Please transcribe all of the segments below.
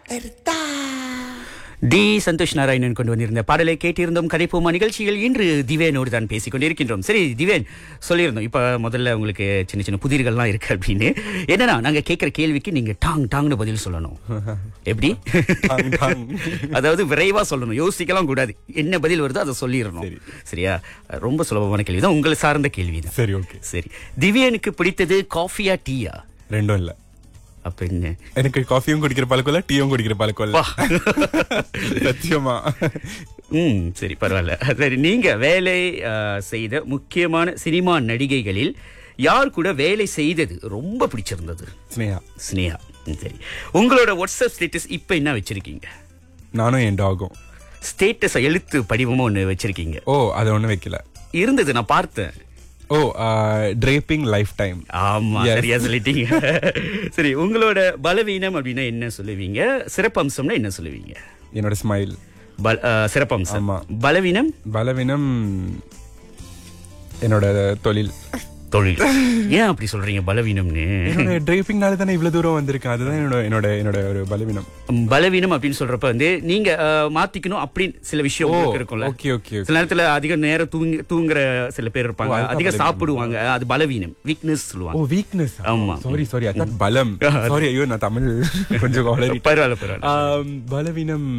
D Santhosh Narayanan கொண்டு வந்திருந்த பாடலை கேட்டிருந்தோம் கதைப்போமா நிகழ்ச்சிகள் இன்று திவேனோடு தான் பேசிக் கொண்டிருக்கின்றோம் சரி திவேன் சொல்லியிருந்தோம் இப்ப முதல்ல உங்களுக்கு சின்ன சின்ன புதிர்கள்லாம் இருக்கு அப்படின்னு என்னன்னா நாங்க கேட்கிற கேள்விக்கு நீங்க டாங் டாங்னு பதில் சொல்லணும் எப்படி டாங், டாங். அதாவது விரைவா சொல்லணும் யோசிக்கலாம் கூடாது என்ன பதில் வருதோ அதை சொல்லிடணும் சரி. சரியா ரொம்ப சுலபமான கேள்வி தான் உங்களை சார்ந்த கேள்வி தான் சரி ஓகே சரி திவ்யனுக்கு பிடித்தது காஃபியா டீயா ரெண்டும் இல்ல அப்ப என்ன எனக்கு காஃபியும் குடிக்கிற பழக்கம் இல்ல டீயும் குடிக்கிற பழக்கம் இல்ல வா. சத்தியமா ம் சரி பரவாயில்ல சரி நீங்க வேலை அஹ், செய்த முக்கியமான சினிமா நடிகைகளில் யார் கூட வேலை செய்தது ரொம்ப பிடிச்சிருந்தது ஸ்னேகா ஸ்னேகா ம், சரி உங்களோட வாட்ஸ்அப் ஸ்டேட்டஸ் இப்போ என்ன வச்சிருக்கீங்க நானும் என் டாகும் ஸ்டேட்டஸ் எழுத்து படிவமும் ஒன்று வச்சிருக்கீங்க ஓ அதை ஒண்ணும் வைக்கல இருந்தது நான் பார்த்தேன் ஓ டிரேப்பிங் லைஃப் டைம் ஆமா Yes. சரியா சொல்லிட்டீங்க சரி உங்களோட பலவீனம் அப்படின்னா என்ன சொல்லுவீங்க சிறப்பம்சம்னா என்ன சொல்லுவீங்க என்னோட ஸ்மைல் பல- அஹ், சிறப்பம்சம் ஆமா. பலவீனம் பலவீனம் என்னோட தொழில் தொழில் ஏன் அப்படி சொல்றீங்க பலவீனம்னு என்னோட டிரைப்பிங்னால தானே இவ்வளவு தூரம் வந்திருக்கேன் அதுதான் என்னோட என்னோட என்னோட ஒரு பலவீனம் பலவீனம் அப்படின்னு சொல்றப்ப வந்து நீங்க அஹ், மாத்திக்கணும் அப்படின்னு சில விஷயம் ஓ, உங்களுக்கு இருக்கும்ல okay, okay, okay. சில நேரத்துல அதிக நேரம் தூங்கி தூங்குற சில பேர் இருப்பாங்க ஓ, அதுதான் அதிக பலவீனம். சாப்பிடுவாங்க அது பலவீனம் வீக்னஸ் ஓ சொல்லுவாங்க வீக்னஸ் ஆமா. சாரி சாரி அதான் பலம் சாரி ஐயோ நான் தமிழ் கொஞ்சம் வளரி பரவாயில்ல பரவாயில்ல பலவீனம்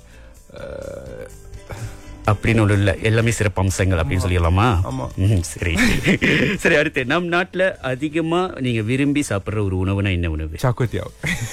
அஹ், அப்படின்னு ஒண்ணு இல்ல எல்லாமே சிறப்பு அம்சங்கள் அப்படின்னு சொல்லிடலாமா ஆமா. ம், சரி சரி அடுத்து நம் நாட்டுல அதிகமா நீங்க விரும்பி சாப்பிடுற ஒரு உணவுனா என்ன உணவு சாக்கோத்தியாவ்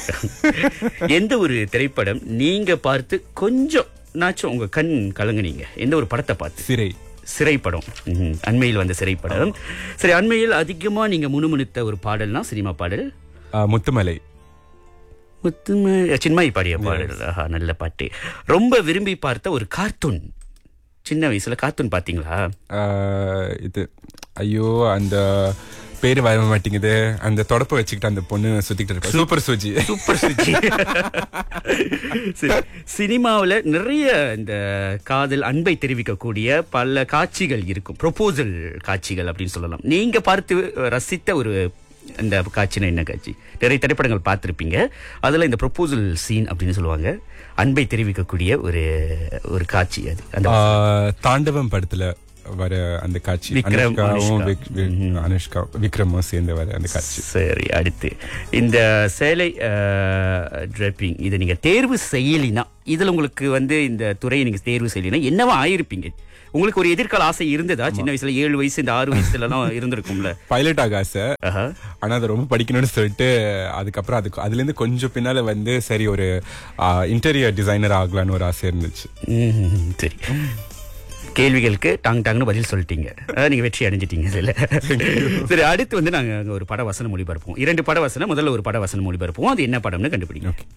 எந்த ஒரு திரைப்படம் நீங்க பார்த்து கொஞ்சம் நாச்சும் உங்க கண் கலங்குனீங்க எந்த ஒரு படத்தை பார்த்து சிறை சிறைப்படம் ம்ஹும். அண்மையில் வந்த சிறைப்படம் சரி அண்மையில் அதிகமா நீங்க முணுமுணுத்த ஒரு பாடல்னா சினிமா பாடல் அஹ், முத்துமலை முத்தும சின்மாய் பாடிய பாடல் ஆஹா நல்ல பாட்டு ரொம்ப விரும்பி பார்த்த ஒரு கார்ட்டூன் சின்ன வயசுல கார்ட்டூன் பாத்தீங்களா அஹ், இது ஐயோ அந்த பேரு வர மாட்டேங்குது அந்த தொடப்ப வச்சுக்கிட்டு அந்த பொண்ணு சுத்திக்கிட்டு இருப்பா சூப்பர் சூஜி சூப்பர் சுஜி சரி சினிமாவில் நிறைய இந்த காதல் அன்பை தெரிவிக்கக்கூடிய பல காட்சிகள் இருக்கும் ப்ரொபோசல் காட்சிகள் அப்படின்னு சொல்லலாம் நீங்க பார்த்து ரசித்த ஒரு அந்த காட்சினா என்ன காட்சி நிறைய திரைப்படங்கள் பார்த்துருப்பீங்க அதுல இந்த ப்ரொபோசல் சீன் அப்படின்னு சொல்லுவாங்க அன்பை தெரிவிக்கக்கூடிய ஒரு ஒரு காட்சி அது அந்த அஹ், தாண்டவம் படத்துல வர அந்த காட்சி விக்ரம், அனுஷ்காவும் அனுஷ்கா. விக்- வி- அனுஷ்கா விக்ரமும் சேர்ந்து வர அந்த காட்சி சரி அடுத்து இந்த சேலை ட்ரெப்பிங் இதை நீங்க தேர்வு செய்யலினா இதுல உங்களுக்கு வந்து இந்த துறையை நீங்க தேர்வு செய்யலினா என்னவா ஆயிருப்பீங்க உங்களுக்கு ஒரு எதிர்கால ஆசை இருந்ததா சின்ன வயசுல ஏழு வயசு இந்த ஆறு வயசுல எல்லாம் இருந்திருக்கும்ல பைலட் ஆக ஆசை ஆஹா. ஆனா அதை ரொம்ப படிக்கணும்னு சொல்லிட்டு அதுக்கப்புறம் அதுக்கு அதுல இருந்து கொஞ்சம் பின்னால வந்து சரி ஒரு இன்டீரியர் டிசைனர் ஆகலான்னு ஒரு ஆசை இருந்துச்சு ம்ஹும். சரி கேள்விகளுக்கு டாங் டாங்னு பதில் சொல்லிட்டீங்க அஹ், நீங்க வெற்றி அடைஞ்சிட்டீங்க இதுல சரி அடுத்து வந்து நாங்க அங்க ஒரு பட வசனம் மொழிபெயர்ப்போம் இரண்டு பட வசனம் முதல்ல ஒரு பட வசனம் மொழிபெயர்ப்போம் அது என்ன படம்னு கண்டுபிடிங்க ஓகே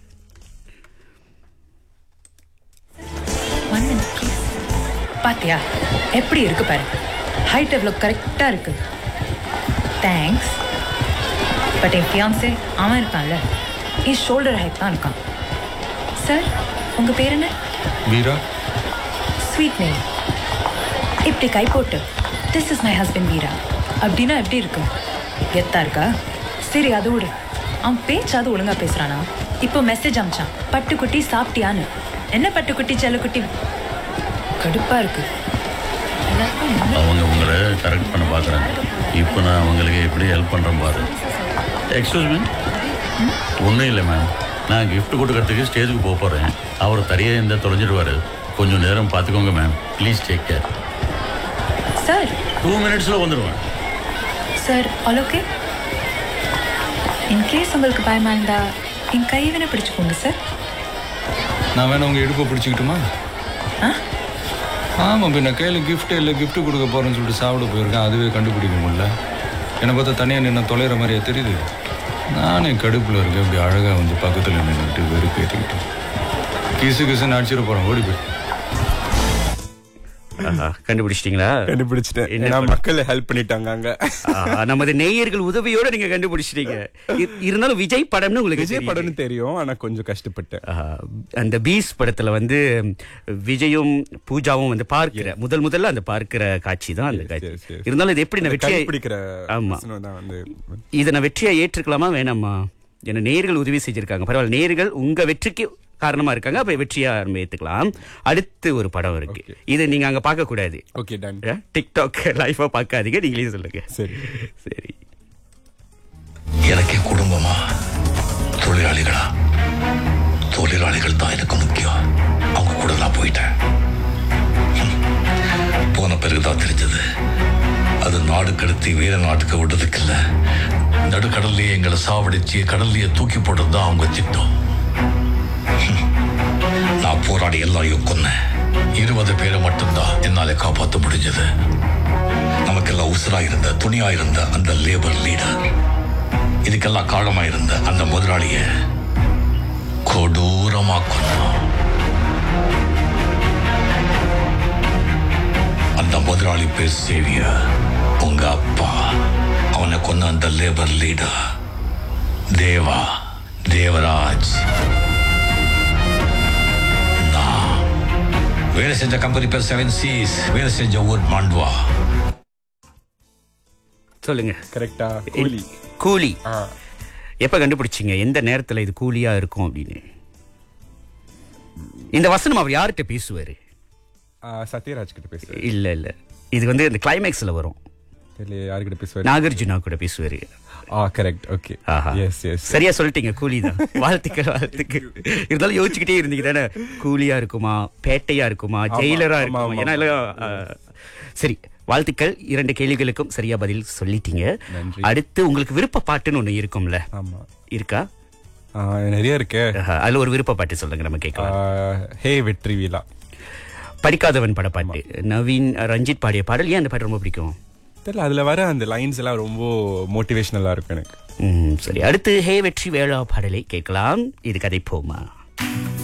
One minute, please. பாத்தியா எப்படி இருக்கு பாரு ஹைட் எவ்வளோ கரெக்டாக இருக்கு தேங்க்ஸ் பட் என் ஃபியான்ஸே அவன் இருக்கான்ல என் ஷோல்டர் ஹைட் தான் இருக்கான் சார் உங்கள் பேர் என்ன வீரா ஸ்வீட் நேம் இப்படி கை போட்டு this is my husband Veera அப்படின்னா எப்படி இருக்கு கெத்தா இருக்கா சரி அது விடு அவன் பேச்சாவது ஒழுங்கா பேசுறானா இப்போ மெசேஜ் அமிச்சான் பட்டுக்குட்டி சாப்பிட்டியான்னு என்ன பட்டுக்குட்டி செல்லக்குட்டி கடுப்பா இருக்கு எல்லாருக்கும் என்ன அவங்க உங்களை கரெக்ட் பண்ண பார்க்குறாங்க இப்போ நான் அவங்களுக்கு எப்படி ஹெல்ப் பண்ணுறேன் பாரு எக்ஸ்கியூஸ் மீ ஒன்றும் இல்லை மேம் நான் gift கொடுக்கறதுக்கு ஸ்டேஜுக்கு போக போகிறேன் அவர் தரையே இந்த தொலைஞ்சிடுவார் கொஞ்சம் நேரம் பார்த்துக்கோங்க ma'am please take care sir two மினிட்ஸில் வந்துடுவேன் சார் ஆல் ஓகே இன்கேஸ் உங்களுக்கு பயமா இருந்தா என் கை வேணா பிடிச்சுக்கோங்க சார் நான் வேணா உங்க இடுப்பை பிடிச்சிக்கிட்டுமா ஆ ஆமாம் பின்ன கையில் gift இல்லை gift கொடுக்க போகிறேன்னு சொல்லிட்டு சாப்பிட போயிருக்கேன் அதுவே கண்டுபிடிக்க முடியல என்னை பார்த்தா தனியாக நின்று தொலைகிற மாதிரியா தெரியுது நானே கடுப்பில் இருக்கேன் இப்படி அழகாக வந்து பக்கத்தில் நின்றுட்டு வெறுப்பேற்றிக்கிட்டு கிசு கிசுன்னு அடிச்சிட போகிறேன் ஓடி போய் ஆஹா, கண்டுபிடிச்சிட்டீங்களா கண்டுபிடிச்சிட்டேன் என்ன ஏன்னா படம்? மக்கள் ஹெல்ப் பண்ணிட்டாங்க ஆஹா, நமது நேயர்கள் உதவியோட நீங்க கண்டுபிடிச்சிட்டீங்க இ- இருந்தாலும் விஜய் படம்னு உங்களுக்கு விஜய் தெரியுது. படம்னு தெரியும் ஆனா கொஞ்சம் கஷ்டப்பட்டேன் ஆஹா, அந்த பீஸ் படத்துல வந்து விஜயும் பூஜாவும் வந்து பார்க்கிற முதல் முதல்ல அந்த பார்க்கிற காட்சி தான் அந்த Yes, காட்சி yes, yes. இருந்தாலும் இது எப்படி நான் வெற்றியை பிடிக்கிற ஆமா தான் வந்து இதை நான் வெற்றியை ஏற்றுக்கலாமா வேணாமா என்ன நேர்கள் உதவி செஞ்சிருக்காங்க பரவாயில்ல நேர்கள் உங்க வெற்றிக்கு காரணமா இருக்காங்க அப்ப வெற்றியா நம்ம ஏத்துக்கலாம் அடுத்து ஒரு படம் இருக்கு இது நீங்க அங்க பார்க்க கூடாது ஓகே டன் டிக்டாக் லைஃபா பார்க்காதீங்க நீங்களே சொல்லுங்க சரி சரி எனக்கே குடும்பமா தொழிலாளிகளா தொழிலாளிகள் தான் எனக்கு முக்கியம் அவங்க கூட நான் போயிட்டேன் ஹம். போன பிறகுதான் தெரிஞ்சது அது நாடு கடத்தி வேற நாட்டுக்கு விடுறதுக்கு இல்ல நடுக்கடல்லையே எங்களை சாவடிச்சு கடல்லையே தூக்கி போடுறது தான் அவங்க திட்டம் ஹம். நான் போராடி எல்லாரையும் கொன்னேன் இருபது பேரை மட்டும்தான் என்னால காப்பாற்ற முடிஞ்சது நமக்கெல்லாம் உசுரா இருந்த துணியா இருந்த அந்த லேபர் லீடர் இதுக்கெல்லாம் காரணமா இருந்த அந்த முதலாளிய கொடூரமா கொன்னான் அந்த முதலாளி பேர் சேவியர் உங்க அப்பா அவனை கொன்ன அந்த லேபர் லீடர் தேவா தேவராஜ் நான் வேலை செஞ்ச கம்பெனி பேர் செவன் சீஸ் வேலை செஞ்ச ஊர் மாண்ட்வா சொல்லுங்க கரெக்டா கூலி கூலி ஆ எப்ப கண்டுபிடிச்சீங்க எந்த நேரத்துல இது கூலியா இருக்கும் அப்படின்னு இந்த வசனம் அவர் யார்கிட்ட பேசுவாரு ஆ, சத்யராஜ் கிட்ட பேசுறேன் இல்ல இல்ல இது வந்து இந்த கிளைமேக்ஸ்ல வரும் தெரியல யாருக்கிட்ட பேசுவாரு நாகார்ஜுனா கூட பேசுவாரு ஆ கரெக்ட் ஓகே ஆஹா. எஸ் எஸ் சரியா சொல்லிட்டீங்க கூலி தான் வாழ்த்துக்கள் வாழ்த்துக்கள் இருந்தாலும் யோசிச்சுக்கிட்டே இருந்தீங்க தானே கூலியா இருக்குமா பேட்டையா இருக்குமா ஜெயிலரா ஆமா, இருக்குமா ஆமா, ஏன்னா எல்லாம், ஆ, சரி வாழ்த்துக்கள் இரண்டு கேள்விகளுக்கும் சரியா பதில் சொல்லிட்டீங்க நன்றி. அடுத்து உங்களுக்கு விருப்ப பாட்டுன்னு ஒண்ணு இருக்கும்ல ஆமா இருக்கா ஆ, நிறைய இருக்கு ஆஹா, அதுல ஒரு விருப்ப பாட்டு சொல்லுங்க நம்ம ஆ, கேட்கலாம் ஹே வெற்றி விழா படிக்காதவன் பட பாட்டு நவீன் ரஞ்சித் பாடிய பாடல் ஏன் அந்த பாட்டு ரொம்ப பிடிக்கும் தெரியல அதுல வர அந்த லைன்ஸ் எல்லாம் ரொம்ப மோட்டிவேஷனலா இருக்கும் எனக்கு ம், சரி அடுத்து ஹே வெற்றி வேளா பாடலை கேட்கலாம் இது கதை போமா